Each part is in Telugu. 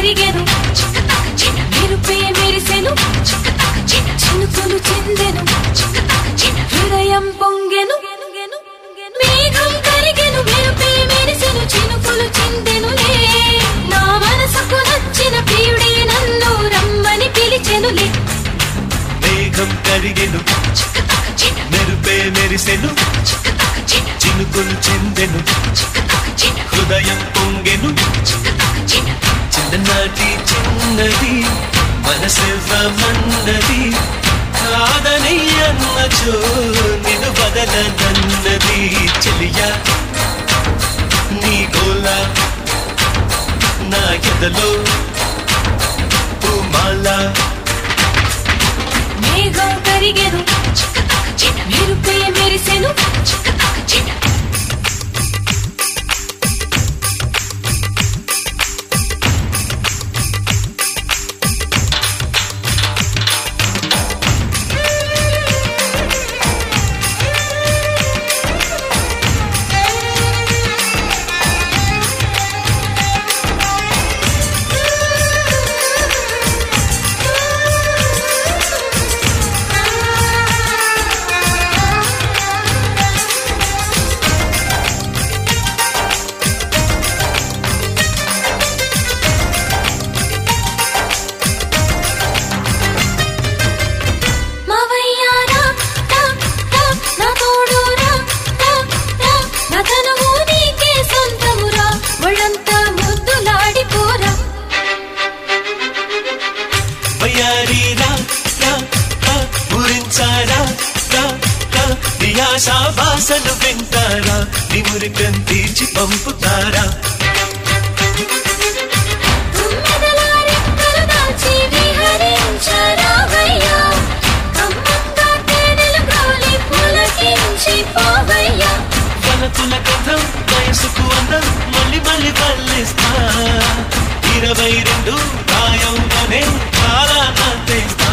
కరిగెను మెరుపే మెరిసెను చినుకులు చిందెను హృదయం పొంగెను మేఘం కరిగెను మెరుపే మెరిసెను చినుకులు చిందెనులే నా మనసుకు నచ్చిన ప్రియుడే నన్ను రమ్మని పిలిచెనులే మేఘం కరిగెను మెరుపే మెరిసెను చినుకులు చిందెను హృదయం పొంగెను చిన్ననాటి చిన్నది మనసివ్వమన్నది కాదని అన్నచో నిన్ను బదలనన్నది చెలియా నీ గోల నా ఎదలో పూమాల మేఘం కరిగెను మెరుపే మెరిసెను మావయ్యారా రా రా నా తోడు రా రా రా నా తనువు నీకే సొంతమురా ఒళ్ళంతా ముద్దులాడిపోరా వయ్యారి రా రా రా ఊరించారా రా రా నీ ఆశా భాషలు వింటారా నీ మురికం తీర్చి పంపుతారా తుమ్మెదలా రెక్కలు దాల్చి విహరించరావయ్యా కమ్మంగా తేనెలు గ్రోలి పులకించి పోవయ్యా వలపుల కథం వయసుకు అందం మళ్ళీ మళ్ళీ పల్లిస్తా ఇరవై రెండు ప్రాయంలోనే చాలా అంతేస్తా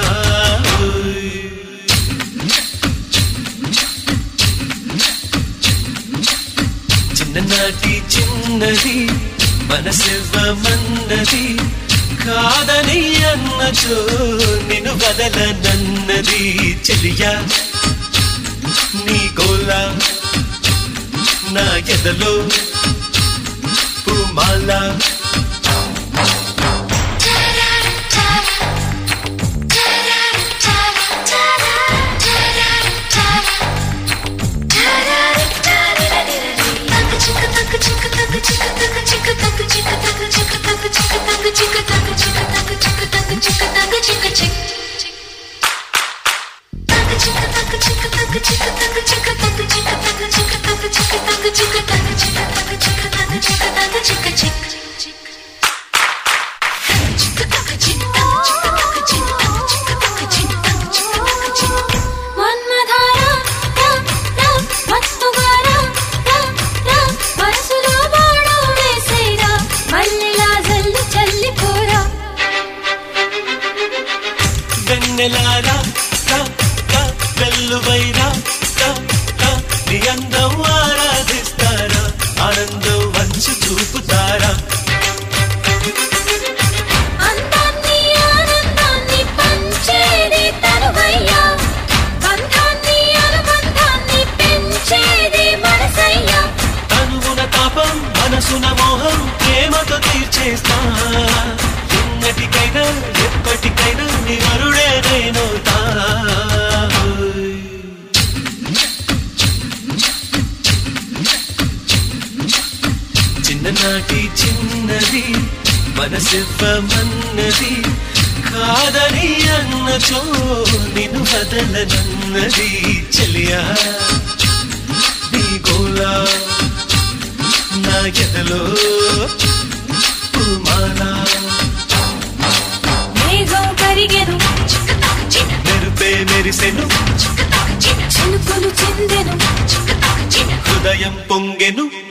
చిన్ననాటి చిన్నది మనసివ్వమన్నది కాదని అన్నచో నిన్ను వదలనన్నది చెలియా నీ గోల నా ఎదలో పూమాల మన్మధారా రా రా మత్తుగారా రా రా మనసులో బాణం వేసేరా మల్లెలా జల్లు చల్లిపోరా వెన్నెలారా రా రా వెల్లువైరా రా రా నీ అందం ఆరాధిస్తారా ఆనందం వంచి చూపుతారా అందాన్ని ఆనందాన్ని పంచేది తనువయ్యా బంధాన్ని అనుబంధాన్ని పెంచేది మనసయ్యా తనువున తాపం మనసున మోహం ప్రేమతో తీర్చేస్తా ఎన్నటికైనా ఎప్పటికైనా నీ వరుడే నేనవుతా చిన్ననాటి చిన్నది మనసివ్వమన్నది కాదని అన్నచో నిన్ను వదలనన్నది చెలియా నీ గోలా నా ఎదలో పూమాలా మేఘం కరిగెను మెరుపే మెరిసెను చినుకులు చిందెను హృదయం పొంగెను